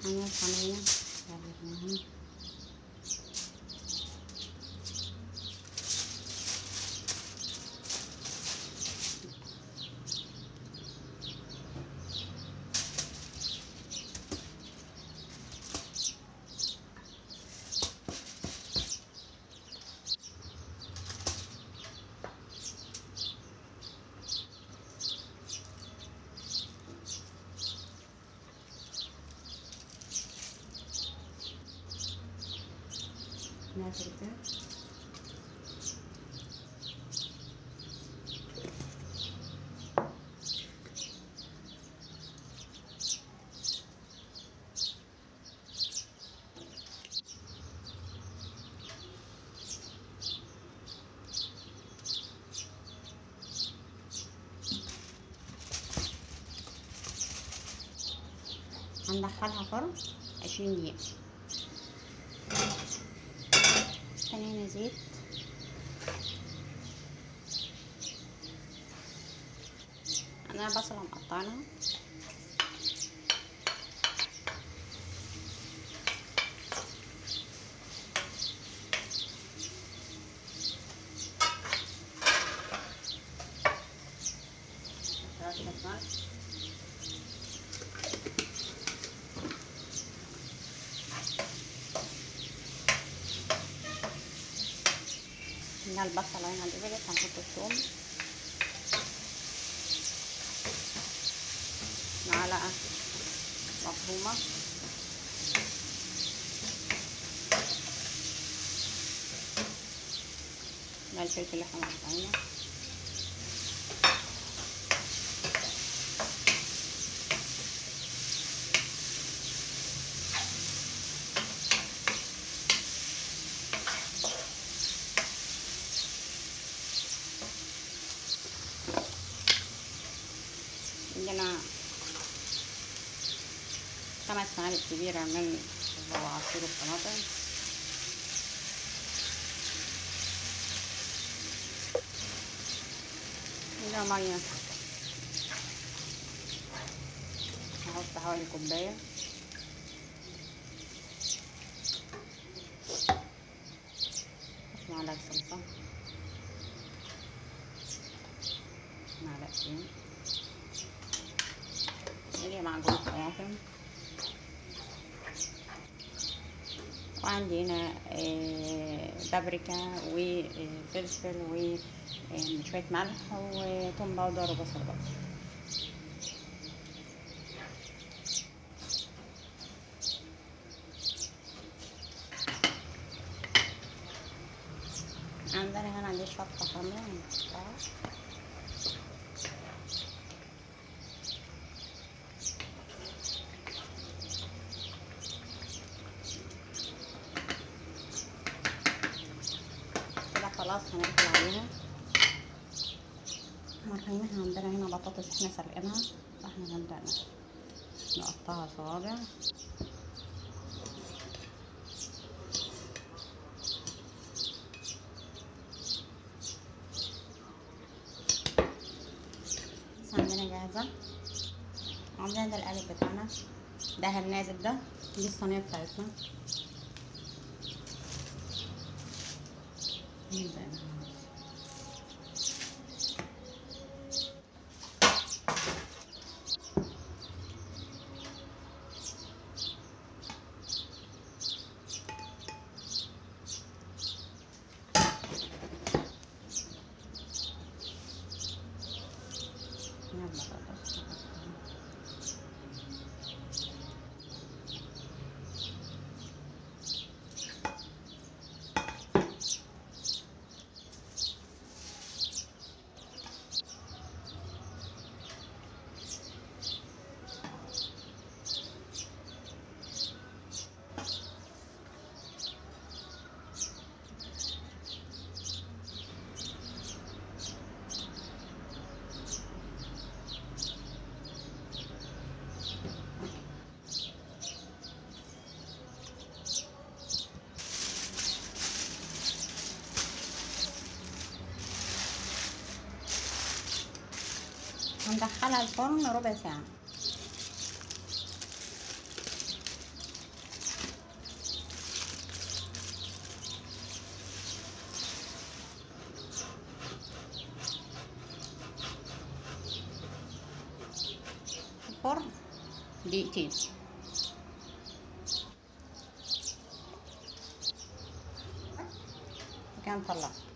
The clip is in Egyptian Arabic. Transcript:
عاملة صينية جربناها نازل ده هندخلها فرن عشرين دقيقة تاني هنا زيت انا بصلة مقطعها رشة ملح هنا البصلة هنا دبلت هنحط الثوم معلقة مفرومة ده الفلفل اللي احنا مقطعينه عندنا خمس معالق كبيرة من اللي هو عصير الطماطم هنا مية هحط حوالي كوباية معلقة صلصة معلقتين هي معجون طماطم وعندي هنا آه، بابريكا وفلفل وشوية ملح وتوم باودر وبصل باودر عندنا هنا عندي شطة حمرا هنحطها كده خلاص هنقفل عليها مرحبا احنا عندنا هنا بطاطس احنا سلقينها فاحنا هنبدأ نقطعها صوابع بس عندنا جاهزة عندنا ده القالب بتاعنا ده النازل ده دي الصينية بتاعتنا نبدأ نعمل. يلا بطاطس نحطها. هندخلها الفرن ربع ساعة الفرن دقيقتين كان طلع